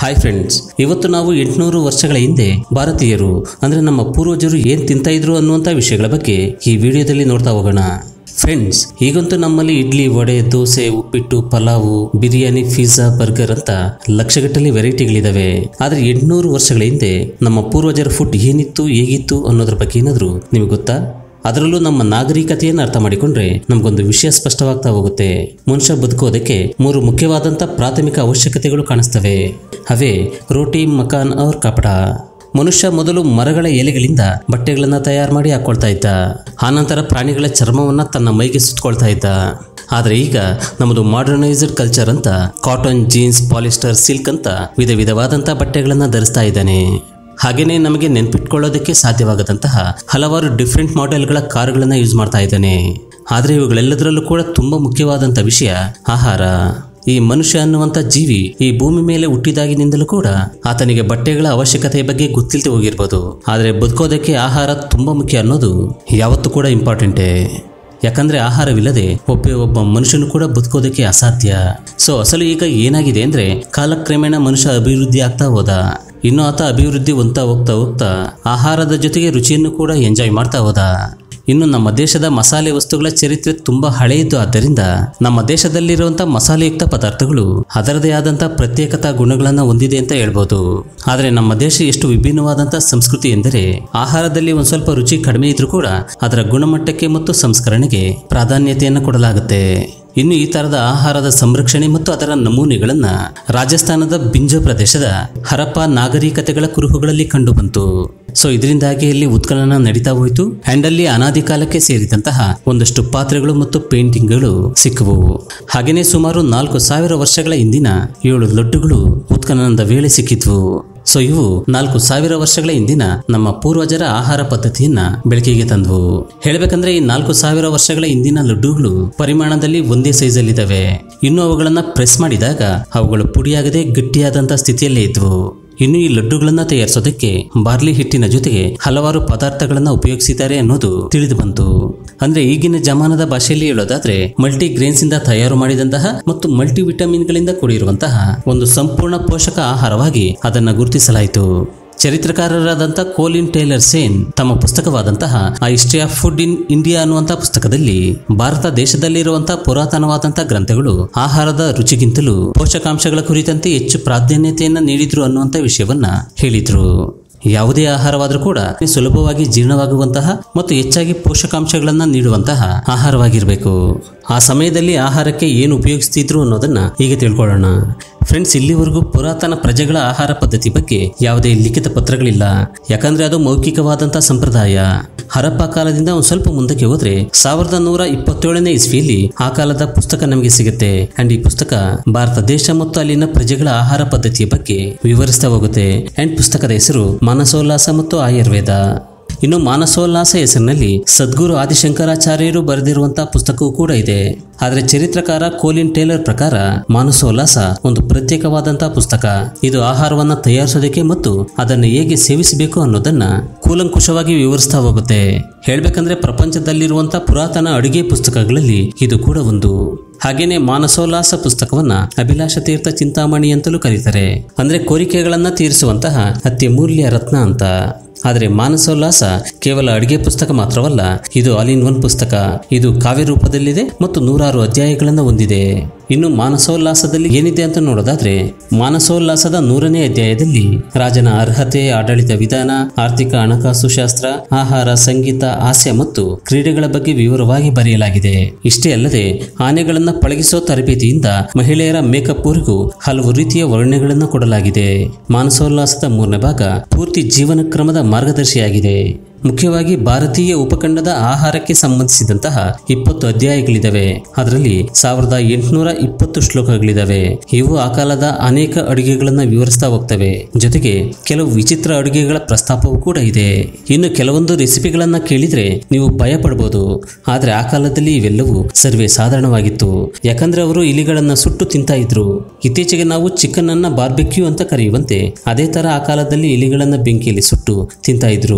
hi friends ಇವತ್ತು ನಾವು ಎಂಟುನೂರು ವರ್ಷಗಳ ಹಿಂದೆ ಭಾರತೀಯರು ಅಂದ್ರೆ ನಮ್ಮ ಪೂರ್ವಜರು ಏನ್ ತಿಂತಾ ಇದ್ರು ಅನ್ನುವಂಥ ವಿಷಯಗಳ ಬಗ್ಗೆ ಈ ವಿಡಿಯೋದಲ್ಲಿ ನೋಡ್ತಾ ಹೋಗೋಣ ಫ್ರೆಂಡ್ಸ್ ಈಗಂತೂ ನಮ್ಮಲ್ಲಿ ಇಡ್ಲಿ ವಡೆ ದೋಸೆ ಉಪ್ಪಿಟ್ಟು ಪಲಾವು ಬಿರಿಯಾನಿ ಪಿಜ್ಜಾ ಬರ್ಗರ್ ಅಂತ ಲಕ್ಷಗಟ್ಟಲೆ ವೆರೈಟಿಗಳಿದಾವೆ ಆದ್ರೆ ಎಂಟುನೂರು ವರ್ಷಗಳ ಹಿಂದೆ ನಮ್ಮ ಪೂರ್ವಜರ ಫುಡ್ ಏನಿತ್ತು ಹೇಗಿತ್ತು ಅನ್ನೋದ್ರ ಬಗ್ಗೆ ಏನಾದ್ರು ನಿಮಗೆ ಗೊತ್ತಾ ಅದರಲ್ಲೂ ನಮ್ಮ ನಾಗರಿಕತೆಯನ್ನು ಅರ್ಥ ಮಾಡಿಕೊಂಡ್ರೆ ನಮಗೊಂದು ವಿಷಯ ಸ್ಪಷ್ಟವಾಗ್ತಾ ಹೋಗುತ್ತೆ ಮನುಷ್ಯ ಬದುಕೋದಕ್ಕೆ ಮೂರು ಮುಖ್ಯವಾದಂಥ ಪ್ರಾಥಮಿಕ ಅವಶ್ಯಕತೆಗಳು ಕಾಣಿಸ್ತವೆ ಅವೇ ರೋಟಿ ಮಕಾನ್ ಅವ್ರ ಕಪಡ ಮನುಷ್ಯ ಮೊದಲು ಮರಗಳ ಎಲೆಗಳಿಂದ ಬಟ್ಟೆಗಳನ್ನ ತಯಾರು ಮಾಡಿ ಹಾಕೊಳ್ತಾ ಇದ್ದ ಆನಂತರ ಪ್ರಾಣಿಗಳ ಚರ್ಮವನ್ನ ತನ್ನ ಮೈಗೆ ಸುತ್ತಕೊಳ್ತಾ ಇದ್ದ ಆದರೆ ಈಗ ನಮ್ಮದು ಮಾಡರ್ನೈಸ್ಡ್ ಕಲ್ಚರ್ ಅಂತ ಕಾಟನ್ ಜೀನ್ಸ್ ಪಾಲಿಸ್ಟರ್ ಸಿಲ್ಕ್ ಅಂತ ವಿಧ ವಿಧವಾದಂಥ ಬಟ್ಟೆಗಳನ್ನ ಧರಿಸ್ತಾ ಇದ್ದಾನೆ ಹಾಗೇನೆ ನಮಗೆ ನೆನ್ಪಿಟ್ಕೊಳ್ಳೋದಕ್ಕೆ ಸಾಧ್ಯವಾಗದಂತಹ ಹಲವಾರು ಡಿಫ್ರೆಂಟ್ ಮಾಡೆಲ್ಗಳ ಕಾರುಗಳನ್ನ ಯೂಸ್ ಮಾಡ್ತಾ ಇದ್ದಾನೆ ಆದರೆ ಇವುಗಳೆಲ್ಲದರಲ್ಲೂ ಕೂಡ ತುಂಬಾ ಮುಖ್ಯವಾದಂಥ ವಿಷಯ ಆಹಾರ ಈ ಮನುಷ್ಯ ಅನ್ನುವಂಥ ಜೀವಿ ಈ ಭೂಮಿ ಮೇಲೆ ಹುಟ್ಟಿದಾಗಿನಿಂದಲೂ ಕೂಡ ಆತನಿಗೆ ಬಟ್ಟೆಗಳ ಅವಶ್ಯಕತೆಯ ಬಗ್ಗೆ ಗೊತ್ತಿಲ್ಲದೆ ಹೋಗಿರ್ಬೋದು ಆದರೆ ಬದುಕೋದಕ್ಕೆ ಆಹಾರ ತುಂಬಾ ಮುಖ್ಯ ಅನ್ನೋದು ಯಾವತ್ತೂ ಕೂಡ ಇಂಪಾರ್ಟೆಂಟೇ ಯಾಕಂದ್ರೆ ಆಹಾರವಿಲ್ಲದೆ ಒಬ್ಬ ಒಬ್ಬ ಮನುಷ್ಯನು ಕೂಡ ಬದುಕೋದಕ್ಕೆ ಅಸಾಧ್ಯ ಸೊ ಅಸಲು ಈಗ ಏನಾಗಿದೆ ಅಂದ್ರೆ ಕಾಲಕ್ರಮೇಣ ಮನುಷ್ಯ ಅಭಿವೃದ್ಧಿ ಆಗ್ತಾ ಹೋದ ಇನ್ನು ಆತ ಅಭಿವೃದ್ಧಿ ಹೊಂದ್ತಾ ಹೋಗ್ತಾ ಹೋಗ್ತಾ ಆಹಾರದ ಜೊತೆಗೆ ರುಚಿಯನ್ನು ಕೂಡ ಎಂಜಾಯ್ ಮಾಡ್ತಾ ಹೋದ ಇನ್ನು ನಮ್ಮ ದೇಶದ ಮಸಾಲೆ ವಸ್ತುಗಳ ಚರಿತ್ರೆ ತುಂಬಾ ಹಳೆಯದು ಆದ್ದರಿಂದ ನಮ್ಮ ದೇಶದಲ್ಲಿರುವಂತಹ ಮಸಾಲೆಯುಕ್ತ ಪದಾರ್ಥಗಳು ಅದರದೇ ಆದಂತ ಪ್ರತ್ಯೇಕತಾ ಗುಣಗಳನ್ನ ಹೊಂದಿದೆ ಅಂತ ಹೇಳ್ಬೋದು ಆದರೆ ನಮ್ಮ ದೇಶ ಎಷ್ಟು ವಿಭಿನ್ನವಾದಂತಹ ಸಂಸ್ಕೃತಿ ಎಂದರೆ ಆಹಾರದಲ್ಲಿ ಒಂದ್ ಸ್ವಲ್ಪ ರುಚಿ ಕಡಿಮೆ ಇದ್ರೂ ಕೂಡ ಅದರ ಗುಣಮಟ್ಟಕ್ಕೆ ಮತ್ತು ಸಂಸ್ಕರಣೆಗೆ ಪ್ರಾಧಾನ್ಯತೆಯನ್ನು ಕೊಡಲಾಗುತ್ತೆ ಇನ್ನು ಈ ತರದ ಆಹಾರದ ಸಂರಕ್ಷಣೆ ಮತ್ತು ಅದರ ನಮೂನೆಗಳನ್ನ ರಾಜಸ್ಥಾನದ ಬಿಂಜೋ ಪ್ರದೇಶದ ಹರಪ್ಪ ನಾಗರಿಕತೆಗಳ ಕುರುಹುಗಳಲ್ಲಿ ಕಂಡುಬಂತು ಸೊ ಇದರಿಂದಾಗಿ ಇಲ್ಲಿ ಉತ್ಖನನ ನಡೀತಾ ಹೋಯಿತು ಅಂಡ್ ಅಲ್ಲಿ ಅನಾದಿ ಕಾಲಕ್ಕೆ ಸೇರಿದಂತಹ ಒಂದಷ್ಟು ಪಾತ್ರೆಗಳು ಮತ್ತು ಪೇಂಟಿಂಗ್ಗಳು ಸಿಕ್ಕವು ಹಾಗೇನೆ ಸುಮಾರು ನಾಲ್ಕು ಸಾವಿರ ವರ್ಷಗಳ ಹಿಂದಿನ ಏಳು ಲಡ್ಡುಗಳು ಉತ್ಖನನದ ವೇಳೆ ಸಿಕ್ಕಿದ್ವು ಸೊ ಇವು ನಾಲ್ಕು ಸಾವಿರ ವರ್ಷಗಳ ಹಿಂದಿನ ನಮ್ಮ ಪೂರ್ವಜರ ಆಹಾರ ಪದ್ಧತಿಯನ್ನ ಬೆಳಕಿಗೆ ತಂದವು ಹೇಳ್ಬೇಕಂದ್ರೆ ಈ ನಾಲ್ಕು ಸಾವಿರ ವರ್ಷಗಳ ಹಿಂದಿನ ಲಡ್ಡುಗಳು ಪರಿಮಾಣದಲ್ಲಿ ಒಂದೇ ಸೈಜ್ ಅಲ್ಲಿದ್ದಾವೆ ಇನ್ನು ಅವುಗಳನ್ನ ಪ್ರೆಸ್ ಮಾಡಿದಾಗ ಅವುಗಳು ಪುಡಿಯಾಗದೆ ಗಟ್ಟಿಯಾದಂತ ಸ್ಥಿತಿಯಲ್ಲೇ ಇದ್ವು ಇನ್ನು ಈ ಲಡ್ಡುಗಳನ್ನ ತಯಾರಿಸೋದಕ್ಕೆ ಬಾರ್ಲಿ ಹಿಟ್ಟಿನ ಜೊತೆಗೆ ಹಲವಾರು ಪದಾರ್ಥಗಳನ್ನ ಉಪಯೋಗಿಸಿದ್ದಾರೆ ಅನ್ನೋದು ತಿಳಿದು ಬಂತು ಅಂದ್ರೆ ಈಗಿನ ಜಮಾನದ ಭಾಷೆಯಲ್ಲಿ ಹೇಳೋದಾದ್ರೆ ಮಲ್ಟಿ ಗ್ರೇನ್ಸ್ ಇಂದ ತಯಾರು ಮಾಡಿದಂತಹ ಮತ್ತು ಮಲ್ಟಿ ವಿಟಮಿನ್ಗಳಿಂದ ಕೂಡಿರುವಂತಹ ಒಂದು ಸಂಪೂರ್ಣ ಪೋಷಕ ಆಹಾರವಾಗಿ ಅದನ್ನ ಗುರುತಿಸಲಾಯಿತು ಚರಿತ್ರಕಾರರಾದಂಥ ಕೋಲಿನ್ ಟೇಲರ್ ಸೇನ್ ತಮ್ಮ ಪುಸ್ತಕವಾದಂತಹ ಆ history of food in India ಅನ್ನುವಂತಹ ಪುಸ್ತಕದಲ್ಲಿ ಭಾರತ ದೇಶದಲ್ಲಿರುವಂತಹ ಪುರಾತನವಾದಂತಹ ಗ್ರಂಥಗಳು ಆಹಾರದ ರುಚಿಗಿಂತಲೂ ಪೋಷಕಾಂಶಗಳ ಕುರಿತಂತೆ ಹೆಚ್ಚು ಪ್ರಾಧಾನ್ಯತೆಯನ್ನ ನೀಡಿದ್ರು ಅನ್ನುವಂಥ ವಿಷಯವನ್ನ ಹೇಳಿದ್ರು ಯಾವುದೇ ಆಹಾರವಾದರೂ ಕೂಡ ಸುಲಭವಾಗಿ ಜೀರ್ಣವಾಗುವಂತಹ ಮತ್ತು ಹೆಚ್ಚಾಗಿ ಪೋಷಕಾಂಶಗಳನ್ನ ನೀಡುವಂತಹ ಆಹಾರವಾಗಿರಬೇಕು ಆ ಸಮಯದಲ್ಲಿ ಆಹಾರಕ್ಕೆ ಏನು ಉಪಯೋಗಿಸ್ತಿದ್ರು ಅನ್ನೋದನ್ನ ಈಗ ತಿಳ್ಕೊಳ್ಳೋಣ ಫ್ರೆಂಡ್ಸ್ ಇಲ್ಲಿವರೆಗೂ ಪುರಾತನ ಪ್ರಜೆಗಳ ಆಹಾರ ಪದ್ಧತಿ ಬಗ್ಗೆ ಯಾವುದೇ ಲಿಖಿತ ಪತ್ರಗಳಿಲ್ಲ ಯಾಕಂದ್ರೆ ಅದು ಮೌಖಿಕವಾದಂತಹ ಸಂಪ್ರದಾಯ ಹರಪ್ಪ ಕಾಲದಿಂದ ಒಂದು ಸ್ವಲ್ಪ ಮುಂದಕ್ಕೆ ಹೋದ್ರೆ ಸಾವಿರದ ನೂರ ಇಪ್ಪತ್ತೇಳನೇ ಇಸ್ವಿಯಲ್ಲಿ ಆ ಕಾಲದ ಪುಸ್ತಕ ನಮಗೆ ಸಿಗುತ್ತೆ ಅಂಡ್ ಈ ಪುಸ್ತಕ ಭಾರತ ದೇಶ ಮತ್ತು ಅಲ್ಲಿನ ಪ್ರಜೆಗಳ ಆಹಾರ ಪದ್ಧತಿಯ ಬಗ್ಗೆ ವಿವರಿಸ್ತಾ ಹೋಗುತ್ತೆ ಅಂಡ್ ಪುಸ್ತಕದ ಹೆಸರು ಮಾನಸೋಲ್ಲಾಸ ಮತ್ತು ಆಯುರ್ವೇದ ಇನ್ನು ಮಾನಸೋಲ್ಲಾಸ ಹೆಸರಿನಲ್ಲಿ ಸದ್ಗುರು ಆದಿಶಂಕರಾಚಾರ್ಯರು ಬರೆದಿರುವಂತಹ ಪುಸ್ತಕವೂ ಕೂಡ ಇದೆ ಆದರೆ ಚರಿತ್ರಕಾರ ಕೋಲಿನ್ ಟೇಲರ್ ಪ್ರಕಾರ ಮಾನಸೋಲ್ಲಾಸ ಒಂದು ಪ್ರತ್ಯೇಕವಾದಂತಹ ಪುಸ್ತಕ ಇದು ಆಹಾರವನ್ನ ತಯಾರಿಸೋದಕ್ಕೆ ಮತ್ತು ಅದನ್ನು ಹೇಗೆ ಸೇವಿಸಬೇಕು ಅನ್ನೋದನ್ನ ಕೂಲಂಕುಷವಾಗಿ ವಿವರಿಸ್ತಾ ಹೋಗುತ್ತೆ ಹೇಳ್ಬೇಕಂದ್ರೆ ಪ್ರಪಂಚದಲ್ಲಿರುವಂತಹ ಪುರಾತನ ಅಡುಗೆ ಪುಸ್ತಕಗಳಲ್ಲಿ ಇದು ಕೂಡ ಒಂದು ಹಾಗೇನೆ ಮಾನಸೋಲ್ಲಾಸ ಪುಸ್ತಕವನ್ನ ಅಭಿಲಾಷ ತೀರ್ಥ ಚಿಂತಾಮಣಿ ಅಂತಲೂ ಕರೀತಾರೆ ಅಂದ್ರೆ ಕೋರಿಕೆಗಳನ್ನ ತೀರಿಸುವಂತಹ ಅತ್ಯಮೂಲ್ಯ ರತ್ನ ಅಂತ ಆದರೆ ಮಾನಸೋಲ್ಲಾಸ ಕೇವಲ ಅಡಿಗೆ ಪುಸ್ತಕ ಮಾತ್ರವಲ್ಲ ಇದು ಆಲ್ ಇನ್ ಒನ್ ಪುಸ್ತಕ ಇದು ಕಾವ್ಯ ರೂಪದಲ್ಲಿದೆ ಮತ್ತು ನೂರಾರು ಅಧ್ಯಾಯಗಳನ್ನು ಹೊಂದಿದೆ ಇನ್ನು ಮಾನಸೋಲ್ಲಾಸದಲ್ಲಿ ಏನಿದೆ ಅಂತ ನೋಡೋದಾದ್ರೆ ಮಾನಸೋಲ್ಲಾಸದ ನೂರನೇ ಅಧ್ಯಾಯದಲ್ಲಿ ರಾಜನ ಅರ್ಹತೆ ಆಡಳಿತ ವಿಧಾನ ಆರ್ಥಿಕ ಹಣಕಾಸು ಶಾಸ್ತ್ರ ಆಹಾರ ಸಂಗೀತ ಹಾಸ್ಯ ಮತ್ತು ಕ್ರೀಡೆಗಳ ಬಗ್ಗೆ ವಿವರವಾಗಿ ಬರೆಯಲಾಗಿದೆ ಇಷ್ಟೇ ಅಲ್ಲದೆ ಆನೆಗಳನ್ನ ಪಳಗಿಸೋ ತರಬೇತಿಯಿಂದ ಮಹಿಳೆಯರ ಮೇಕಪ್ ವರೆಗೂ ಹಲವು ರೀತಿಯ ವರ್ಣನೆಗಳನ್ನು ಕೊಡಲಾಗಿದೆ ಮಾನಸೋಲ್ಲಾಸದ ಮೂರನೇ ಭಾಗ ಪೂರ್ತಿ ಜೀವನ ಕ್ರಮದ ಮಾರ್ಗದರ್ಶಿಯಾಗಿದೆ ಮುಖ್ಯವಾಗಿ ಭಾರತೀಯ ಉಪಖಂಡದ ಆಹಾರಕ್ಕೆ ಸಂಬಂಧಿಸಿದಂತಹ ಇಪ್ಪತ್ತು ಅಧ್ಯಾಯಗಳಿದಾವೆ ಅದರಲ್ಲಿ ಸಾವಿರದ ಎಂಟುನೂರ ಇಪ್ಪತ್ತು ಶ್ಲೋಕಗಳಿದಾವೆ ಇವು ಆ ಕಾಲದ ಅನೇಕ ಅಡುಗೆಗಳನ್ನ ವಿವರಿಸ್ತಾ ಹೋಗ್ತವೆ ಜೊತೆಗೆ ಕೆಲವು ವಿಚಿತ್ರ ಅಡುಗೆಗಳ ಪ್ರಸ್ತಾಪವೂ ಕೂಡ ಇದೆ ಇನ್ನು ಕೆಲವೊಂದು ರೆಸಿಪಿಗಳನ್ನ ಕೇಳಿದ್ರೆ ನೀವು ಭಯ ಪಡಬಹುದು ಆದ್ರೆ ಆ ಕಾಲದಲ್ಲಿ ಇವೆಲ್ಲವೂ ಸರ್ವೇ ಸಾಧಾರಣವಾಗಿತ್ತು ಯಾಕಂದ್ರೆ ಅವರು ಇಲಿಗಳನ್ನ ಸುಟ್ಟು ತಿಂತಾ ಇದ್ರು ಇತ್ತೀಚೆಗೆ ನಾವು ಚಿಕನ್ ಅನ್ನ ಬಾರ್ಬೆಕ್ಯೂ ಅಂತ ಕರೆಯುವಂತೆ ಅದೇ ತರ ಆ ಕಾಲದಲ್ಲಿ ಇಲಿಗಳನ್ನ ಬೆಂಕಿಯಲ್ಲಿ ಸುಟ್ಟು ತಿಂತಾ ಇದ್ರು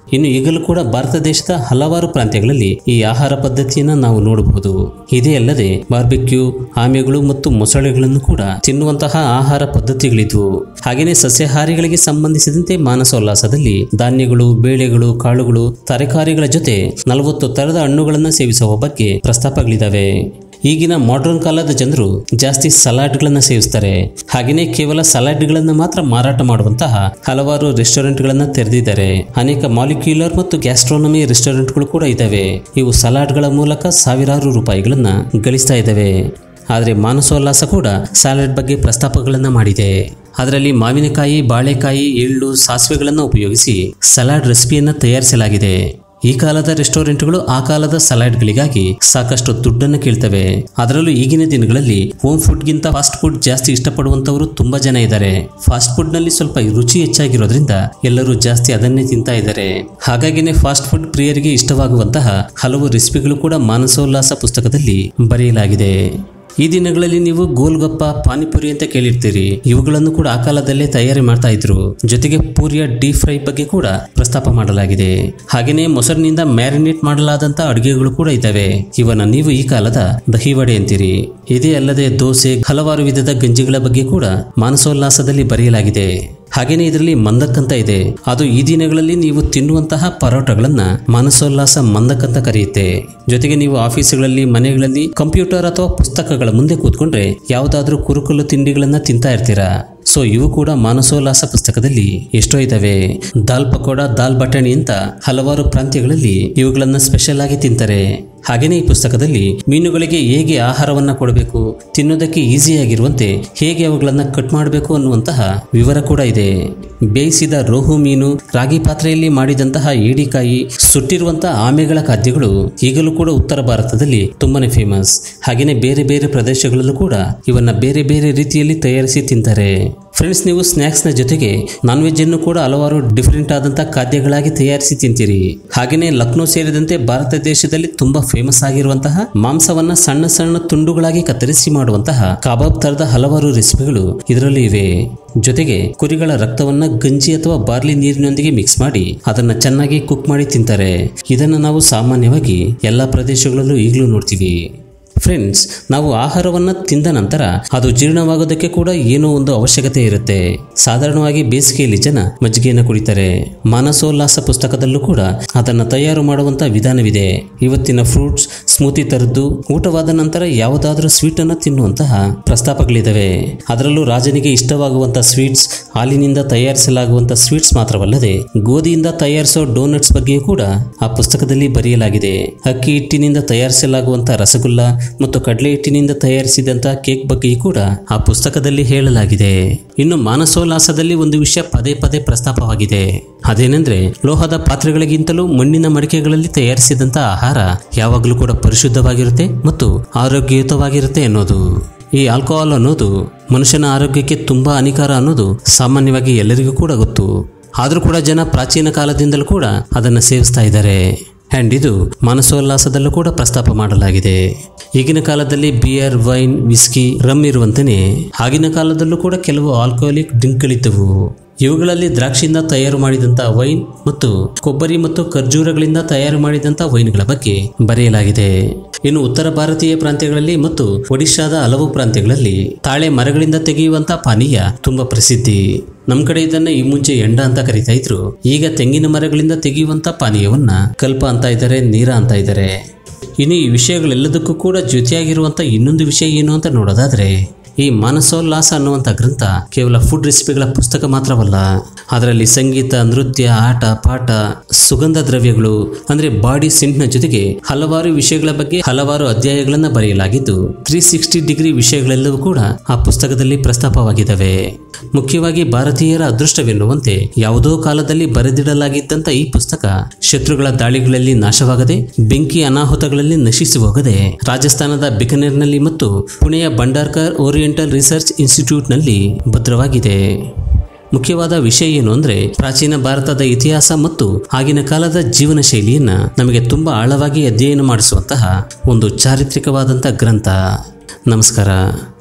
ಇನ್ನು ಈಗಲೂ ಕೂಡ ಭಾರತ ದೇಶದ ಹಲವಾರು ಪ್ರಾಂತ್ಯಗಳಲ್ಲಿ ಈ ಆಹಾರ ಪದ್ಧತಿಯನ್ನ ನಾವು ನೋಡಬಹುದು ಇದೇ ಅಲ್ಲದೆ ಬಾರ್ಬಿಕ್ಯೂ ಆಮೆಗಳು ಮತ್ತು ಮೊಸಳೆಗಳನ್ನು ಕೂಡ ತಿನ್ನುವಂತಹ ಆಹಾರ ಪದ್ಧತಿಗಳಿದ್ವು ಹಾಗೆಯೇ ಸಸ್ಯಾಹಾರಿಗಳಿಗೆ ಸಂಬಂಧಿಸಿದಂತೆ ಮಾನಸೋಲ್ಲಾಸದಲ್ಲಿ ಧಾನ್ಯಗಳು ಬೇಳೆಗಳು ಕಾಳುಗಳು ತರಕಾರಿಗಳ ಜೊತೆ ನಲವತ್ತು ತರದ ಹಣ್ಣುಗಳನ್ನು ಸೇವಿಸುವ ಬಗ್ಗೆ ಪ್ರಸ್ತಾಪಗಳಿದಾವೆ ಈಗಿನ ಮಾಡರ್ನ್ ಕಾಲದ ಜನರು ಜಾಸ್ತಿ ಸಲಾಡ್ಗಳನ್ನು ಸೇವಿಸ್ತಾರೆ ಹಾಗೆಯೇ ಕೇವಲ ಸಲಾಡ್ಗಳನ್ನು ಮಾತ್ರ ಮಾರಾಟ ಮಾಡುವಂತಹ ಹಲವಾರು ರೆಸ್ಟೋರೆಂಟ್ಗಳನ್ನ ತೆರೆದಿದ್ದಾರೆ ಅನೇಕ ಮಾಲಿಕ್ಯುಲರ್ ಮತ್ತು ಗ್ಯಾಸ್ಟ್ರೋನಮಿ ರೆಸ್ಟೋರೆಂಟ್ಗಳು ಕೂಡ ಇದ್ದಾವೆ ಇವು ಸಲಾಡ್ಗಳ ಮೂಲಕ ಸಾವಿರಾರು ರೂಪಾಯಿಗಳನ್ನ ಗಳಿಸ್ತಾ ಇದ್ದಾವೆ ಆದರೆ ಮಾನಸೋಲ್ಲಾಸ ಕೂಡ ಸಲಾಡ್ ಬಗ್ಗೆ ಪ್ರಸ್ತಾಪಗಳನ್ನು ಮಾಡಿದೆ ಅದರಲ್ಲಿ ಮಾವಿನಕಾಯಿ ಬಾಳೆಕಾಯಿ ಎಳ್ಳು ಸಾಸಿವೆಗಳನ್ನು ಉಪಯೋಗಿಸಿ ಸಲಾಡ್ ರೆಸಿಪಿಯನ್ನು ತಯಾರಿಸಲಾಗಿದೆ ಈ ಕಾಲದ ರೆಸ್ಟೋರೆಂಟ್ಗಳು ಆ ಕಾಲದ ಸಲಾಡ್ಗಳಿಗಾಗಿ ಸಾಕಷ್ಟು ದುಡ್ಡನ್ನು ಕೇಳ್ತವೆ ಅದರಲ್ಲೂ ಈಗಿನ ದಿನಗಳಲ್ಲಿ ಹೋಮ್ ಫುಡ್ಗಿಂತ ಫಾಸ್ಟ್ ಫುಡ್ ಜಾಸ್ತಿ ಇಷ್ಟಪಡುವಂತವರು ತುಂಬಾ ಜನ ಇದ್ದಾರೆ ಫಾಸ್ಟ್ ಫುಡ್ ನಲ್ಲಿ ಸ್ವಲ್ಪ ರುಚಿ ಹೆಚ್ಚಾಗಿರೋದ್ರಿಂದ ಎಲ್ಲರೂ ಜಾಸ್ತಿ ಅದನ್ನೇ ತಿಂತಾ ಇದ್ದಾರೆ ಹಾಗಾಗಿನೇ ಫಾಸ್ಟ್ ಫುಡ್ ಪ್ರಿಯರಿಗೆ ಇಷ್ಟವಾಗುವಂತಹ ಹಲವು ರೆಸಿಪಿಗಳು ಕೂಡ ಮಾನಸೋಲ್ಲಾಸ ಪುಸ್ತಕದಲ್ಲಿ ಬರೆಯಲಾಗಿದೆ ಈ ದಿನಗಳಲ್ಲಿ ನೀವು ಗೋಲ್ಗಪ್ಪ ಪಾನಿಪುರಿ ಅಂತ ಕೇಳಿರ್ತೀರಿ ಇವುಗಳನ್ನು ಕೂಡ ಆ ಕಾಲದಲ್ಲೇ ತಯಾರಿ ಮಾಡ್ತಾ ಇದ್ರು ಜೊತೆಗೆ ಪೂರಿಯ ಡೀಪ್ ಫ್ರೈ ಬಗ್ಗೆ ಕೂಡ ಪ್ರಸ್ತಾಪ ಮಾಡಲಾಗಿದೆ ಹಾಗೆಯೇ ಮೊಸರಿನಿಂದ ಮ್ಯಾರಿನೇಟ್ ಮಾಡಲಾದಂತ ಅಡುಗೆಗಳು ಕೂಡ ಇದ್ದಾವೆ ಇವನ್ನ ನೀವು ಈ ಕಾಲದ ದಹಿವಡೆ ಅಂತೀರಿ ಇದೇ ಅಲ್ಲದೆ ದೋಸೆ ಹಲವಾರು ವಿಧದ ಗಂಜಿಗಳ ಬಗ್ಗೆ ಕೂಡ ಮಾನಸೋಲ್ಲಾಸದಲ್ಲಿ ಬರೆಯಲಾಗಿದೆ ಹಾಗೇನೆ ಇದರಲ್ಲಿ ಮಂದಕ್ ಅಂತ ಇದೆ ಅದು ಈ ದಿನಗಳಲ್ಲಿ ನೀವು ತಿನ್ನುವಂತಹ ಪರೋಟಗಳನ್ನ ಮನಸೋಲ್ಲಾಸ ಮಂದಕ್ ಅಂತ ಕರೆಯುತ್ತೆ ಜೊತೆಗೆ ನೀವು ಆಫೀಸ್ಗಳಲ್ಲಿ ಮನೆಗಳಲ್ಲಿ ಕಂಪ್ಯೂಟರ್ ಅಥವಾ ಪುಸ್ತಕಗಳ ಮುಂದೆ ಕೂತ್ಕೊಂಡ್ರೆ ಯಾವುದಾದ್ರೂ ಕುರುಕಲು ತಿಂಡಿಗಳನ್ನ ತಿಂತಾ ಇರ್ತೀರಾ ಸೊ ಇವು ಕೂಡ ಮಾನಸೋಲ್ಲಾಸ ಪುಸ್ತಕದಲ್ಲಿ ಎಷ್ಟೋ ಇದಾವೆ ದಾಲ್ ಪಕೋಡ ದಾಲ್ ಬಟಾಣಿ ಅಂತ ಹಲವಾರು ಪ್ರಾಂತ್ಯಗಳಲ್ಲಿ ಇವುಗಳನ್ನ ಸ್ಪೆಷಲ್ ಆಗಿ ತಿಂತಾರೆ ಹಾಗೇನೇ ಈ ಪುಸ್ತಕದಲ್ಲಿ ಮೀನುಗಳಿಗೆ ಹೇಗೆ ಆಹಾರವನ್ನ ಕೊಡಬೇಕು ತಿನ್ನೋದಕ್ಕೆ ಈಸಿಯಾಗಿರುವಂತೆ ಹೇಗೆ ಅವುಗಳನ್ನ ಕಟ್ ಮಾಡಬೇಕು ಅನ್ನುವಂತಹ ವಿವರ ಕೂಡ ಇದೆ ಬೇಯಿಸಿದ ರೋಹು ಮೀನು ರಾಗಿ ಪಾತ್ರೆಯಲ್ಲಿ ಮಾಡಿದಂತಹ ಏಡಿಕಾಯಿ ಸುಟ್ಟಿರುವಂತಹ ಆಮೆಗಳ ಖಾದ್ಯಗಳು ಈಗಲೂ ಕೂಡ ಉತ್ತರ ಭಾರತದಲ್ಲಿ ತುಂಬಾನೇ ಫೇಮಸ್ ಹಾಗೇನೆ ಬೇರೆ ಬೇರೆ ಪ್ರದೇಶಗಳಲ್ಲೂ ಕೂಡ ಇವನ್ನ ಬೇರೆ ಬೇರೆ ರೀತಿಯಲ್ಲಿ ತಯಾರಿಸಿ ತಿಂತಾರೆ ಫ್ರೆಂಡ್ಸ್ ನೀವು ಸ್ನ್ಯಾಕ್ಸ್ನ ಜೊತೆಗೆ ನಾನ್ ವೆಜ್ ಅನ್ನು ಕೂಡ ಹಲವಾರು ಡಿಫರೆಂಟ್ ಆದಂತಹ ಖಾದ್ಯಗಳಾಗಿ ತಯಾರಿಸಿ ತಿಂತೀರಿ ಹಾಗೆಯೇ ಲಕ್ನೋ ಸೇರಿದಂತೆ ಭಾರತ ದೇಶದಲ್ಲಿ ತುಂಬಾ ಫೇಮಸ್ ಆಗಿರುವಂತಹ ಮಾಂಸವನ್ನ ಸಣ್ಣ ಸಣ್ಣ ತುಂಡುಗಳಾಗಿ ಕತ್ತರಿಸಿ ಮಾಡುವಂತಹ ಕಬಾಬ್ ತರದ ಹಲವಾರು ರೆಸಿಪಿಗಳು ಇದರಲ್ಲಿ ಇವೆ ಜೊತೆಗೆ ಕುರಿಗಳ ರಕ್ತವನ್ನ ಗಂಜಿ ಅಥವಾ ಬಾರ್ಲಿ ನೀರಿನೊಂದಿಗೆ ಮಿಕ್ಸ್ ಮಾಡಿ ಅದನ್ನ ಚೆನ್ನಾಗಿ ಕುಕ್ ಮಾಡಿ ತಿಂತಾರೆ ಇದನ್ನ ನಾವು ಸಾಮಾನ್ಯವಾಗಿ ಎಲ್ಲಾ ಪ್ರದೇಶಗಳಲ್ಲೂ ಈಗಲೂ ನೋಡ್ತೀವಿ ಫ್ರೆಂಡ್ಸ್ ನಾವು ಆಹಾರವನ್ನ ತಿಂದ ನಂತರ ಅದು ಜೀರ್ಣವಾಗೋದಕ್ಕೆ ಕೂಡ ಏನೋ ಒಂದು ಅವಶ್ಯಕತೆ ಇರುತ್ತೆ ಸಾಧಾರಣವಾಗಿ ಬೇಸಿಗೆಯಲ್ಲಿ ಜನ ಮಜ್ಜಿಗೆಯನ್ನು ಕುಡಿತಾರೆ ಮಾನಸೋಲ್ಲಾಸ ಪುಸ್ತಕದಲ್ಲೂ ಕೂಡ ಅದನ್ನ ತಯಾರು ಮಾಡುವಂತ ವಿಧಾನವಿದೆ ಇವತ್ತಿನ ಫ್ರೂಟ್ಸ್ ಸ್ಮೂತಿ ತರದ್ದು ಊಟವಾದ ನಂತರ ಯಾವುದಾದ್ರೂ ಸ್ವೀಟ್ ಅನ್ನ ತಿನ್ನುವಂತಹ ಪ್ರಸ್ತಾಪಗಳಿದಾವೆ ಅದರಲ್ಲೂ ರಾಜನಿಗೆ ಇಷ್ಟವಾಗುವಂತ ಸ್ವೀಟ್ಸ್ ಹಾಲಿನಿಂದ ತಯಾರಿಸಲಾಗುವಂತ ಸ್ವೀಟ್ಸ್ ಮಾತ್ರವಲ್ಲದೆ ಗೋಧಿಯಿಂದ ತಯಾರಿಸೋ ಡೋನಟ್ಸ್ ಬಗ್ಗೆಯೂ ಕೂಡ ಆ ಪುಸ್ತಕದಲ್ಲಿ ಬರೆಯಲಾಗಿದೆ ಅಕ್ಕಿ ಹಿಟ್ಟಿನಿಂದ ತಯಾರಿಸಲಾಗುವಂತ ರಸಗುಲ್ಲ ಮತ್ತು ಕಡಲೆ ಹಿಟ್ಟಿನಿಂದ ತಯಾರಿಸಿದಂತಹ ಕೇಕ್ ಬಗ್ಗೆಯೂ ಕೂಡ ಆ ಪುಸ್ತಕದಲ್ಲಿ ಹೇಳಲಾಗಿದೆ ಇನ್ನು ಮಾನಸೋಲ್ಲಾಸದಲ್ಲಿ ಒಂದು ವಿಷಯ ಪದೇ ಪದೇ ಪ್ರಸ್ತಾಪವಾಗಿದೆ ಅದೇನೆಂದ್ರೆ ಲೋಹದ ಪಾತ್ರೆಗಳಿಗಿಂತಲೂ ಮಣ್ಣಿನ ಮಡಿಕೆಗಳಲ್ಲಿ ತಯಾರಿಸಿದಂತ ಆಹಾರ ಯಾವಾಗಲೂ ಕೂಡ ಪರಿಶುದ್ಧವಾಗಿರುತ್ತೆ ಮತ್ತು ಆರೋಗ್ಯಯುತವಾಗಿರುತ್ತೆ ಅನ್ನೋದು ಈ ಆಲ್ಕೋಹಾಲ್ ಅನ್ನೋದು ಮನುಷ್ಯನ ಆರೋಗ್ಯಕ್ಕೆ ತುಂಬಾ ಹಾನಿಕಾರ ಅನ್ನೋದು ಸಾಮಾನ್ಯವಾಗಿ ಎಲ್ಲರಿಗೂ ಕೂಡ ಗೊತ್ತು ಆದರೂ ಕೂಡ ಜನ ಪ್ರಾಚೀನ ಕಾಲದಿಂದಲೂ ಕೂಡ ಅದನ್ನು ಸೇವಿಸ್ತಾ ಇದ್ದಾರೆ ಆ್ಯಂಡ್ ಇದು ಮಾನಸೋಲ್ಲಾಸದಲ್ಲೂ ಕೂಡ ಪ್ರಸ್ತಾಪ ಮಾಡಲಾಗಿದೆ ಈಗಿನ ಕಾಲದಲ್ಲಿ ಬಿಯರ್ ವೈನ್ ವಿಸ್ಕಿ ರಮ್ ಇರುವಂತೆಯೇ ಆಗಿನ ಕಾಲದಲ್ಲೂ ಕೂಡ ಕೆಲವು ಆಲ್ಕೋಹಾಲಿಕ್ ಡ್ರಿಂಕ್ಗಳಿದ್ದವು ಇವುಗಳಲ್ಲಿ ದ್ರಾಕ್ಷಿಯಿಂದ ತಯಾರು ಮಾಡಿದಂಥ ವೈನ್ ಮತ್ತು ಕೊಬ್ಬರಿ ಮತ್ತು ಖರ್ಜೂರಗಳಿಂದ ತಯಾರು ಮಾಡಿದಂಥ ವೈನ್ಗಳ ಬಗ್ಗೆ ಬರೆಯಲಾಗಿದೆ ಇನ್ನು ಉತ್ತರ ಭಾರತೀಯ ಪ್ರಾಂತ್ಯಗಳಲ್ಲಿ ಮತ್ತು ಒಡಿಶಾದ ಹಲವು ಪ್ರಾಂತ್ಯಗಳಲ್ಲಿ ತಾಳೆ ಮರಗಳಿಂದ ತೆಗೆಯುವಂತ ಪಾನೀಯ ತುಂಬಾ ಪ್ರಸಿದ್ಧಿ ನಮ್ ಕಡೆ ಇದನ್ನ ಈ ಮುಂಚೆ ಎಂಡ ಅಂತ ಕರಿತಾ ಇದ್ರು ಈಗ ತೆಂಗಿನ ಮರಗಳಿಂದ ತೆಗೆಯುವಂತ ಪಾನೀಯವನ್ನ ಕಲ್ಪ ಅಂತ ಇದ್ದಾರೆ ನೀರ ಅಂತ ಇದ್ದಾರೆ ಇನ್ನು ಈ ವಿಷಯಗಳೆಲ್ಲದಕ್ಕೂ ಕೂಡ ಜೊತೆಯಾಗಿರುವಂತ ಇನ್ನೊಂದು ವಿಷಯ ಏನು ಅಂತ ನೋಡೋದಾದ್ರೆ ಈ ಮಾನಸೋಲ್ಲಾಸ ಅನ್ನುವಂಥ ಗ್ರಂಥ ಕೇವಲ ಫುಡ್ ರೆಸಿಪಿಗಳ ಪುಸ್ತಕ ಮಾತ್ರವಲ್ಲ ಅದರಲ್ಲಿ ಸಂಗೀತ ನೃತ್ಯ ಆಟ ಪಾಠ ಸುಗಂಧ ದ್ರವ್ಯಗಳು ಅಂದ್ರೆ ಬಾಡಿ ಸೆಂಟ್ನ ಜೊತೆಗೆ ಹಲವಾರು ವಿಷಯಗಳ ಬಗ್ಗೆ ಹಲವಾರು ಅಧ್ಯಾಯಗಳನ್ನ ಬರೆಯಲಾಗಿದ್ದು ತ್ರೀ ಸಿಕ್ಸ್ಟಿ ಡಿಗ್ರಿ ವಿಷಯಗಳೆಲ್ಲವೂ ಕೂಡ ಆ ಪುಸ್ತಕದಲ್ಲಿ ಪ್ರಸ್ತಾಪವಾಗಿದ್ದಾವೆ ಮುಖ್ಯವಾಗಿ ಭಾರತೀಯರ ಅದೃಷ್ಟವೆನ್ನುವಂತೆ ಯಾವುದೋ ಕಾಲದಲ್ಲಿ ಬರೆದಿಡಲಾಗಿದ್ದಂಥ ಈ ಪುಸ್ತಕ ಶತ್ರುಗಳ ದಾಳಿಗಳಲ್ಲಿ ನಾಶವಾಗದೆ ಬೆಂಕಿ ಅನಾಹುತಗಳಲ್ಲಿ ನಶಿಸಿ ಹೋಗದೆ ರಾಜಸ್ಥಾನದ ಬಿಕನೇರ್ನಲ್ಲಿ ಮತ್ತು ಪುಣೆಯ ಭಂಡಾರ್ಕರ್ ಓರಿಯೆಂಟಲ್ ರಿಸರ್ಚ್ ಇನ್ಸ್ಟಿಟ್ಯೂಟ್ನಲ್ಲಿ ಭದ್ರವಾಗಿದೆ ಮುಖ್ಯವಾದ ವಿಷಯ ಏನು ಅಂದ್ರೆ ಪ್ರಾಚೀನ ಭಾರತದ ಇತಿಹಾಸ ಮತ್ತು ಆಗಿನ ಕಾಲದ ಜೀವನ ಶೈಲಿಯನ್ನ ನಮಗೆ ತುಂಬಾ ಆಳವಾಗಿ ಅಧ್ಯಯನ ಮಾಡಿಸುವಂತಹ ಒಂದು ಚಾರಿತ್ರಿಕವಾದಂಥ ಗ್ರಂಥ ನಮಸ್ಕಾರ